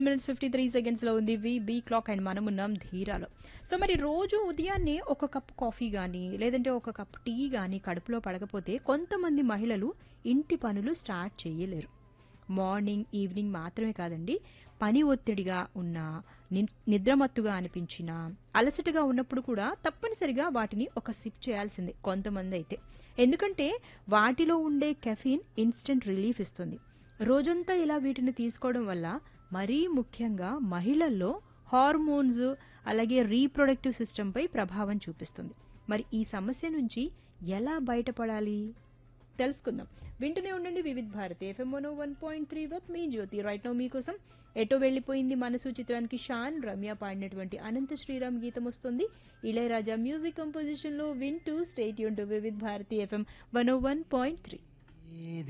minutes fifty three సెకండ్స్లో ఉంది we be clock and మనం ఉన్నాం ధీరాలో సో మరి రోజు ఉదయాన్నే ఒక కప్ కాఫీ కానీ లేదంటే ఒక కప్ టీ కానీ కడుపులో పడకపోతే కొంతమంది మహిళలు ఇంటి పనులు స్టార్ట్ చేయలేరు మార్నింగ్ ఈవినింగ్ మాత్రమే కాదండి పని ఒత్తిడిగా ఉన్న ని- నిద్రమత్తుగా అనిపించిన అలసటగా ఉన్నప్పుడు కూడా తప్పనిసరిగా వాటిని ఒక సిప్ చేయాల్సిందే కొంతమంది అయితే ఎందుకంటే వాటిలో ఉండే కెఫీన్ ఇన్స్టెంట్ రిలీఫ్ ఇస్తుంది రోజంతా ఇలా వీటిని తీసుకోవడం వల్ల మరీ ముఖ్యంగా మహిళల్లో హార్మోన్స్ అలాగే రీప్రొడక్టివ్ సిస్టంపై ప్రభావం చూపిస్తుంది మరి ఈ సమస్య నుంచి ఎలా బయటపడాలి తెలుసుకుందాం వింటూనే ఉండండి Vividh Bharati FM one one point three with me Jyothi right now మీకోసం ఎటో వెళ్ళిపోయింది మనసు చిత్రానికి షాన్ రమ్య పాడినటువంటి అనంత శ్రీరామ్ గీతం వస్తుంది ఇళయరాజా మ్యూజిక్ కంపోజిషన్ లో వింటూ స్టేట్ యూన్ to Vividh Bharati FM one one point three